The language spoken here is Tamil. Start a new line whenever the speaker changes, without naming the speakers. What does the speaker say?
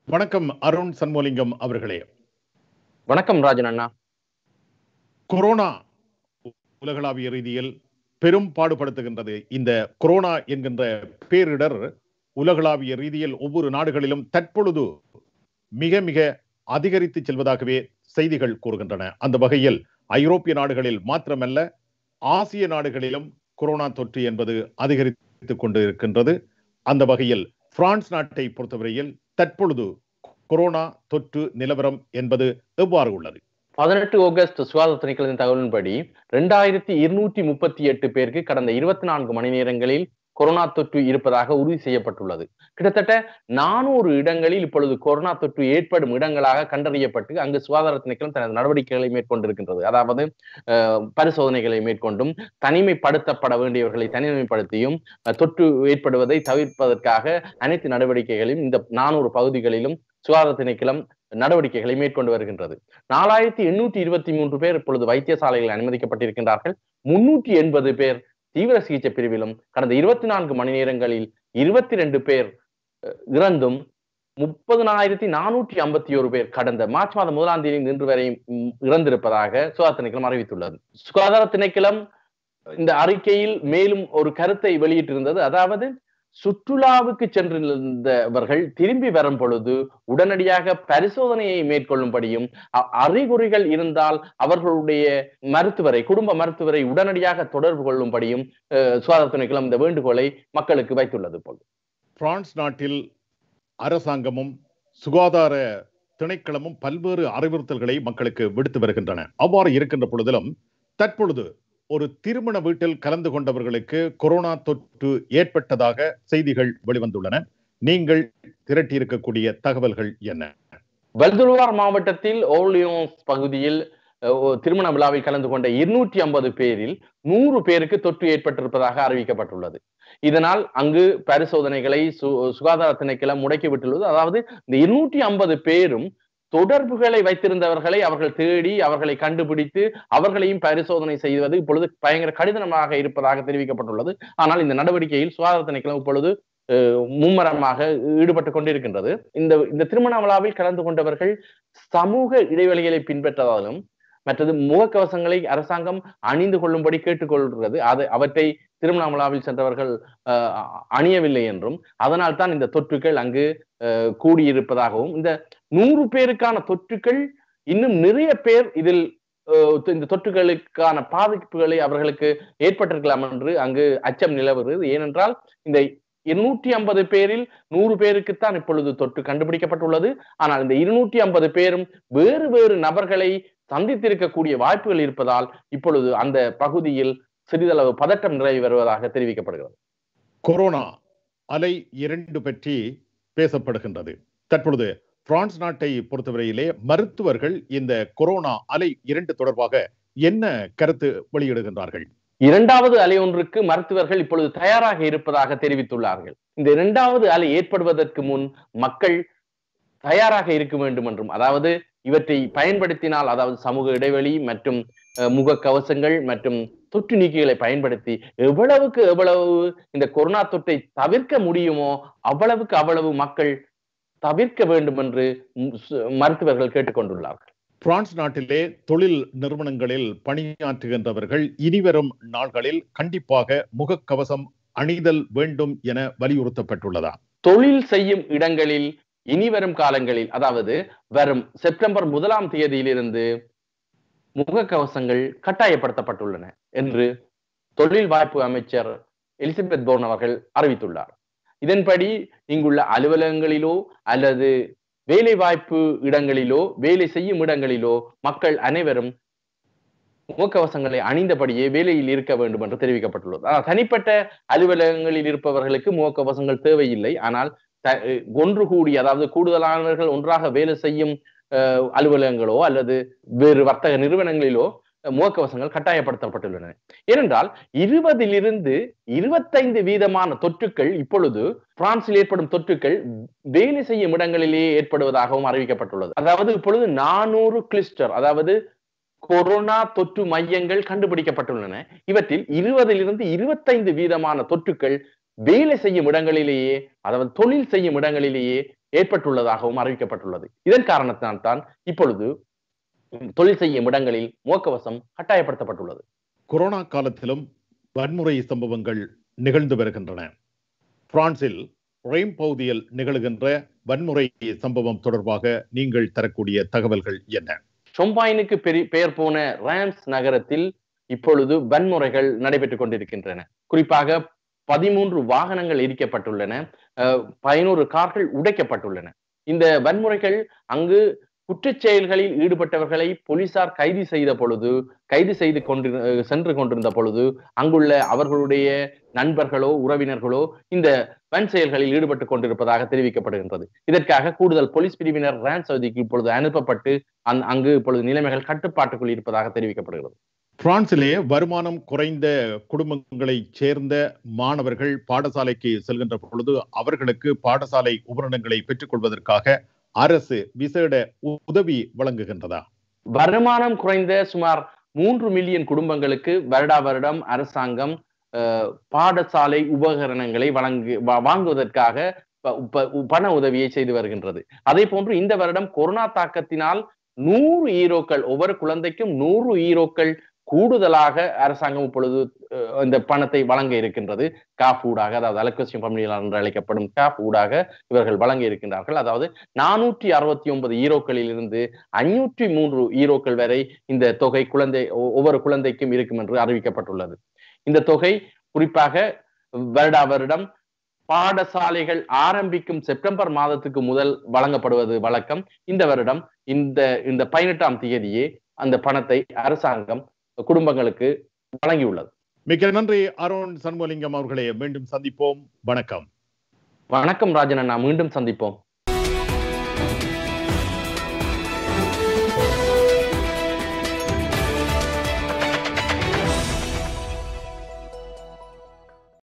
வணக்கம் அருண் சண்முலிங்கம் அவர்களே
வணக்கம் ராஜன் அண்ணா
கொரோனா உலகளாவிய ரீதியில் பெரும் பாடுபடுத்துகின்றது இந்த கொரோனா என்கின்ற பேரிடர் உலகளாவிய ரீதியில் ஒவ்வொரு நாடுகளிலும் தற்பொழுது மிக மிக அதிகரித்து செல்வதாகவே செய்திகள் கூறுகின்றன அந்த வகையில் ஐரோப்பிய நாடுகளில் மாத்திரமல்ல ஆசிய நாடுகளிலும் கொரோனா தொற்று என்பது அதிகரித்துக் கொண்டு இருக்கின்றது அந்த வகையில் பிரான்ஸ் நாட்டை பொறுத்தவரையில் தற்பொழுது கொரோனா தொற்று நிலவரம் என்பது எவ்வாறு உள்ளது
பதினெட்டு ஆகஸ்ட் சுகாதார திணைக்களத்தின் தகவலின்படி ரெண்டாயிரத்தி இருநூற்றி முப்பத்தி எட்டு பேருக்கு கடந்த இருபத்தி நான்கு மணி நேரங்களில் கொரோனா தொற்று இருப்பதாக உறுதி செய்யப்பட்டுள்ளது கிட்டத்தட்ட நானூறு இடங்களில் இப்பொழுது கொரோனா தொற்று ஏற்படும் இடங்களாக கண்டறியப்பட்டு அங்கு சுகாதார திணைக்களம் தனது நடவடிக்கைகளை மேற்கொண்டிருக்கின்றது அதாவது பரிசோதனைகளை மேற்கொண்டும் தனிமைப்படுத்தப்பட வேண்டியவர்களை தனிமைப்படுத்தியும் தொற்று ஏற்படுவதை தவிர்ப்பதற்காக அனைத்து நடவடிக்கைகளையும் இந்த நானூறு பகுதிகளிலும் சுகாதார திணைக்களம் நடவடிக்கைகளை மேற்கொண்டு வருகின்றது நாலாயிரத்தி எண்ணூற்றி இருபத்தி மூன்று பேர் இப்பொழுது வைத்தியசாலைகளில் அனுமதிக்கப்பட்டிருக்கின்றார்கள் முன்னூற்றி எண்பது பேர் தீவிர சிகிச்சை பிரிவிலும் கடந்த இருபத்தி நான்கு மணி நேரங்களில் இருபத்தி ரெண்டு பேர் இறந்தும் முப்பதனாயிரத்தி நானூற்றி ஐம்பத்தி ஒரு பேர் கடந்த மார்ச் மாதம் முதலாம் தேதி இன்று வரை இறந்திருப்பதாக சுகாதார திணைக்களம் அறிவித்துள்ளது சுகாதார திணைக்களம் இந்த அறிக்கையில் மேலும் ஒரு கருத்தை வெளியிட்டிருந்தது அதாவது சுற்றுலாவுக்கு சென்றிருந்தவர்கள் திரும்பி வரும் பொழுது உடனடியாக பரிசோதனையை மேற்கொள்ளும்படியும் அறிகுறிகள் இருந்தால் அவர்களுடைய மருத்துவரை குடும்ப மருத்துவரை உடனடியாக தொடர்பு கொள்ளும்படியும் சுகாதார திணைக்களம் இந்த வேண்டுகோளை மக்களுக்கு வைத்துள்ளது போல்
பிரான்ஸ் நாட்டில் அரசாங்கமும் சுகாதார திணைக்களமும் பல்வேறு அறிவுறுத்தல்களை மக்களுக்கு விடுத்து வருகின்றன அவ்வாறு இருக்கின்ற பொழுதிலும் தற்பொழுது ஒரு திருமண வீட்டில் கலந்து கொண்டவர்களுக்கு கொரோனா தொற்று ஏற்பட்டதாக செய்திகள் வெளிவந்துள்ளன நீங்கள் திரட்டியிருக்கக்கூடிய தகவல்கள் என்ன
பல்துல்வார் மாவட்டத்தில் ஓலியோன்ஸ் பகுதியில் திருமண விழாவில் கலந்து கொண்ட இருநூற்றி ஐம்பது பேரில் நூறு பேருக்கு தொற்று ஏற்பட்டிருப்பதாக அறிவிக்கப்பட்டுள்ளது இதனால் அங்கு பரிசோதனைகளை சு சுகாதார திணைக்களம் முடக்கிவிட்டுள்ளது அதாவது இந்த இருநூற்றி ஐம்பது பேரும் தொடர்புகளை வைத்திருந்தவர்களை அவர்கள் தேடி அவர்களை கண்டுபிடித்து அவர்களையும் பரிசோதனை செய்வது இப்பொழுது பயங்கர கடினமாக இருப்பதாக தெரிவிக்கப்பட்டுள்ளது ஆனால் இந்த நடவடிக்கையில் சுகாதார திணைக்களம் இப்பொழுது மும்மரமாக ஈடுபட்டு கொண்டிருக்கின்றது இந்த இந்த திருமண விழாவில் கலந்து கொண்டவர்கள் சமூக இடைவெளிகளை பின்பற்றதாலும் மற்றது முகக்கவசங்களை அரசாங்கம் அணிந்து கொள்ளும்படி கேட்டுக்கொள்கிறது அது அவற்றை திருமண விழாவில் சென்றவர்கள் அணியவில்லை என்றும் அதனால் தான் இந்த தொற்றுகள் அங்கு கூடியிருப்பதாகவும் இந்த நூறு பேருக்கான தொற்றுகள் இன்னும் நிறைய பேர் இதில் இந்த தொற்றுகளுக்கான பாதிப்புகளை அவர்களுக்கு ஏற்பட்டிருக்கலாம் என்று அங்கு அச்சம் நிலவுகிறது ஏனென்றால் இந்த இருநூற்றி ஐம்பது பேரில் நூறு பேருக்குத்தான் இப்பொழுது தொற்று கண்டுபிடிக்கப்பட்டுள்ளது ஆனால் இந்த இருநூற்றி ஐம்பது பேரும் வேறு வேறு நபர்களை சந்தித்திருக்கக்கூடிய வாய்ப்புகள் இருப்பதால் இப்பொழுது அந்த பகுதியில் சிறிதளவு பதட்டம் நிலவி வருவதாக தெரிவிக்கப்படுகிறது
கொரோனா அலை இரண்டு பற்றி பேசப்படுகின்றது தற்பொழுது பிரான்ஸ் நாட்டை பொறுத்தவரையிலே மருத்துவர்கள் இந்த கொரோனா அலை இரண்டு தொடர்பாக என்ன கருத்து வெளியிடுகின்றார்கள்
இரண்டாவது அலை ஒன்றுக்கு மருத்துவர்கள் இப்பொழுது தயாராக இருப்பதாக தெரிவித்துள்ளார்கள் இந்த இரண்டாவது அலை ஏற்படுவதற்கு முன் மக்கள் தயாராக இருக்க வேண்டும் என்றும் அதாவது இவற்றை பயன்படுத்தினால் அதாவது சமூக இடைவெளி மற்றும் முக கவசங்கள் மற்றும் தொற்று நீக்கிகளை பயன்படுத்தி எவ்வளவுக்கு எவ்வளவு இந்த கொரோனா தொற்றை தவிர்க்க முடியுமோ அவ்வளவுக்கு அவ்வளவு மக்கள் தவிர்க்க வேண்டும் என்று மருத்துவர்கள் கேட்டுக்கொண்டுள்ளார்கள்
பிரான்ஸ் நாட்டிலே தொழில் நிறுவனங்களில் பணியாற்றுகின்றவர்கள் இனிவரும் நாள்களில் கண்டிப்பாக முகக்கவசம் அணிதல் வேண்டும் என வலியுறுத்தப்பட்டுள்ளதா
தொழில் செய்யும் இடங்களில் இனி வரும் காலங்களில் அதாவது வரும் செப்டம்பர் முதலாம் தேதியிலிருந்து முகக்கவசங்கள் கட்டாயப்படுத்தப்பட்டுள்ளன என்று தொழில் வாய்ப்பு அமைச்சர் எலிசபெத் போர்ன் அவர்கள் அறிவித்துள்ளார் இதன்படி இங்குள்ள அலுவலகங்களிலோ அல்லது வேலை வாய்ப்பு இடங்களிலோ வேலை செய்யும் இடங்களிலோ மக்கள் அனைவரும் முகக்கவசங்களை அணிந்தபடியே வேலையில் இருக்க வேண்டும் என்று தெரிவிக்கப்பட்டுள்ளது ஆனால் தனிப்பட்ட அலுவலகங்களில் இருப்பவர்களுக்கு முகக்கவசங்கள் தேவையில்லை ஆனால் ஒன்று கூடி அதாவது கூடுதலானவர்கள் ஒன்றாக வேலை செய்யும் அலுவலகங்களோ அல்லது வேறு வர்த்தக நிறுவனங்களிலோ முகக்கவசங்கள் கட்டாயப்படுத்தப்பட்டுள்ளன ஏனென்றால் இருபதிலிருந்து இருபத்தைந்து வீதமான தொற்றுக்கள் இப்பொழுது பிரான்சில் ஏற்படும் தொற்றுக்கள் வேலை செய்யும் இடங்களிலேயே ஏற்படுவதாகவும் அறிவிக்கப்பட்டுள்ளது அதாவது இப்பொழுது நானூறு கிளிஸ்டர் அதாவது கொரோனா தொற்று மையங்கள் கண்டுபிடிக்கப்பட்டுள்ளன இவற்றில் இருபதிலிருந்து இருபத்தைந்து வீதமான தொற்றுக்கள் வேலை செய்யும் இடங்களிலேயே அதாவது தொழில் செய்யும் இடங்களிலேயே ஏற்பட்டுள்ளதாகவும் அறிவிக்கப்பட்டுள்ளது இதன் காரணத்தினால் தான் இப்பொழுது தொழில் செய்யும் இடங்களில் முகக்கவசம் கட்டாயப்படுத்தப்பட்டுள்ளது
கொரோனா காலத்திலும் வன்முறை சம்பவங்கள் நிகழ்ந்து வருகின்றன பிரான்சில் ரெய்ம் பகுதியில் நிகழ்கின்ற வன்முறை சம்பவம் தொடர்பாக நீங்கள் தரக்கூடிய தகவல்கள் என்ன
ஷொம்பாயினுக்கு பெரி பெயர் போன ரேம்ஸ் நகரத்தில் இப்பொழுது வன்முறைகள் நடைபெற்றுக் கொண்டிருக்கின்றன குறிப்பாக பதிமூன்று வாகனங்கள் எரிக்கப்பட்டுள்ளன பதினோரு கார்கள் உடைக்கப்பட்டுள்ளன இந்த வன்முறைகள் அங்கு குற்றச் செயல்களில் ஈடுபட்டவர்களை போலீசார் கைது செய்த பொழுது கைது செய்து கொண்டு சென்று கொண்டிருந்த பொழுது அங்குள்ள அவர்களுடைய நண்பர்களோ உறவினர்களோ இந்த வன் செயல்களில் ஈடுபட்டுக் கொண்டிருப்பதாக தெரிவிக்கப்படுகின்றது இதற்காக கூடுதல் போலீஸ் பிரிவினர் ரேன் சவுதிக்கு இப்பொழுது அனுப்பப்பட்டு அங்கு இப்பொழுது நிலைமைகள் கட்டுப்பாட்டுக்குள் இருப்பதாக தெரிவிக்கப்படுகிறது
பிரான்சிலே வருமானம் குறைந்த குடும்பங்களைச் சேர்ந்த மாணவர்கள் பாடசாலைக்கு செல்கின்ற பொழுது அவர்களுக்கு பாடசாலை உபகரணங்களை பெற்றுக் கொள்வதற்காக அரசு விசேட உதவி வழங்குகின்றதா
வருமானம் குறைந்த சுமார் மூன்று மில்லியன் குடும்பங்களுக்கு வருடா வருடம் அரசாங்கம் பாடசாலை உபகரணங்களை வழங்கு வாங்குவதற்காக பண உதவியை செய்து வருகின்றது அதே போன்று இந்த வருடம் கொரோனா தாக்கத்தினால் நூறு ஈரோக்கள் ஒவ்வொரு குழந்தைக்கும் நூறு ஈரோக்கள் கூடுதலாக அரசாங்கம் இப்பொழுது இந்த பணத்தை வழங்க இருக்கின்றது காஃப் ஊடாக அதாவது அலக்கசியம் பம்னியல் என்று அழைக்கப்படும் காஃப் ஊடாக இவர்கள் வழங்க இருக்கின்றார்கள் அதாவது நானூற்றி அறுபத்தி ஒன்பது ஈரோக்களில் இருந்து ஐநூற்றி மூன்று ஈரோக்கள் வரை இந்த தொகை குழந்தை ஒவ்வொரு குழந்தைக்கும் இருக்கும் என்று அறிவிக்கப்பட்டுள்ளது இந்த தொகை குறிப்பாக வருடா வருடம் பாடசாலைகள் ஆரம்பிக்கும் செப்டம்பர் மாதத்துக்கு முதல் வழங்கப்படுவது வழக்கம் இந்த வருடம் இந்த இந்த பதினெட்டாம் தேதியே அந்த பணத்தை அரசாங்கம் குடும்பங்களுக்கு வழங்கியுள்ளது
மிக நன்றி அருண் சண்முகலிங்கம் அவர்களே மீண்டும் சந்திப்போம் வணக்கம்
வணக்கம் ராஜன் அண்ணா மீண்டும் சந்திப்போம்